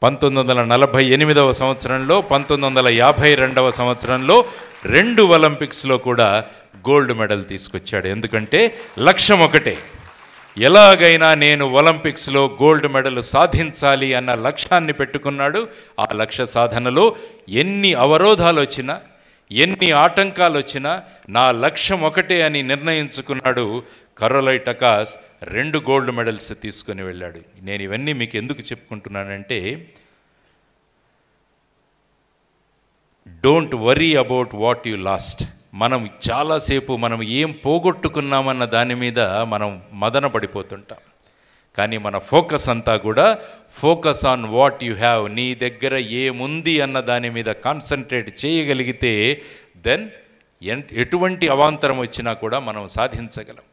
పంతొమ్మిది వందల నలభై ఎనిమిదవ సంవత్సరంలో పంతొమ్మిది వందల యాభై రెండవ సంవత్సరంలో రెండు ఒలింపిక్స్లో కూడా గోల్డ్ మెడల్ తీసుకొచ్చాడు ఎందుకంటే లక్ష్యం ఒకటే ఎలాగైనా నేను ఒలింపిక్స్లో గోల్డ్ మెడల్ సాధించాలి అన్న లక్ష్యాన్ని పెట్టుకున్నాడు ఆ లక్ష్య సాధనలో ఎన్ని అవరోధాలు వచ్చినా ఎన్ని ఆటంకాలు వచ్చినా నా లక్ష్యం ఒకటే అని నిర్ణయించుకున్నాడు కరోలై టకాస్ రెండు గోల్డ్ మెడల్స్ తీసుకొని వెళ్ళాడు నేను ఇవన్నీ మీకు ఎందుకు చెప్పుకుంటున్నానంటే don't worry about what you lost మనం చాలాసేపు మనం ఏం పోగొట్టుకున్నామన్న దాని మీద మనం మదన పడిపోతుంటాం కానీ మన ఫోకస్ అంతా కూడా focus on what you have నీ దగ్గర ఏముంది అన్న దాని మీద కాన్సన్ట్రేట్ చేయగలిగితే దెన్ ఎటువంటి అవాంతరం వచ్చినా కూడా మనం సాధించగలం